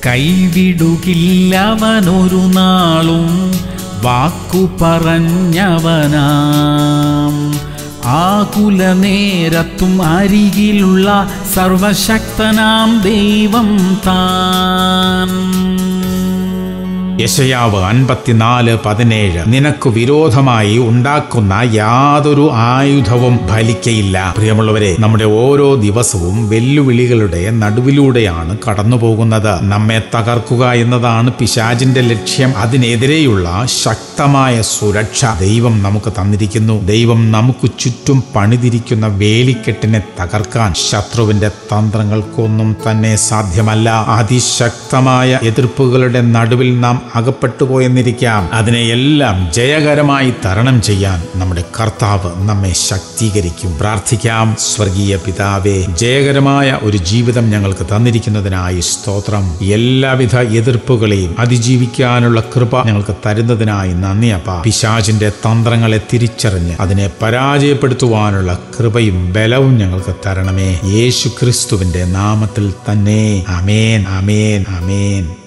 കൈവിടുകില്ലവനൊരു നാളും വാക്കു പറഞ്ഞവനാം ആകുല നേരത്തും അരികിലുള്ള സർവശക്തനാം ദൈവം താൻ യശയാവ് അൻപത്തിനാല് പതിനേഴ് നിനക്ക് വിരോധമായി ഉണ്ടാക്കുന്ന യാതൊരു ആയുധവും ഫലിക്കയില്ല പ്രിയമുള്ളവരെ നമ്മുടെ ഓരോ ദിവസവും വെല്ലുവിളികളുടെ നടുവിലൂടെയാണ് കടന്നു പോകുന്നത് നമ്മെ തകർക്കുക എന്നതാണ് പിശാചിന്റെ ലക്ഷ്യം അതിനെതിരെയുള്ള ശക്തമായ സുരക്ഷ ദൈവം നമുക്ക് തന്നിരിക്കുന്നു ദൈവം നമുക്ക് ചുറ്റും പണിതിരിക്കുന്ന വേലിക്കെട്ടിനെ തകർക്കാൻ ശത്രുവിന്റെ തന്ത്രങ്ങൾക്കൊന്നും തന്നെ സാധ്യമല്ല അതിശക്തമായ എതിർപ്പുകളുടെ നടുവിൽ നാം അകപ്പെട്ടു പോയെന്നിരിക്കാം അതിനെയെല്ലാം ജയകരമായി തരണം ചെയ്യാൻ നമ്മുടെ കർത്താവ് നമ്മെ ശക്തീകരിക്കും പ്രാർത്ഥിക്കാം സ്വർഗീയ പിതാവേ ജയകരമായ ഒരു ജീവിതം ഞങ്ങൾക്ക് തന്നിരിക്കുന്നതിനായി സ്തോത്രം എല്ലാവിധ എതിർപ്പുകളെയും അതിജീവിക്കാനുള്ള കൃപ ഞങ്ങൾക്ക് തരുന്നതിനായി നന്ദി അപ്പ പിശാചിന്റെ തന്ത്രങ്ങളെ തിരിച്ചറിഞ്ഞ് അതിനെ പരാജയപ്പെടുത്തുവാനുള്ള കൃപയും ബലവും ഞങ്ങൾക്ക് തരണമേ യേശു ക്രിസ്തുവിന്റെ നാമത്തിൽ തന്നെ അമേൻ അമേൻ അമേൻ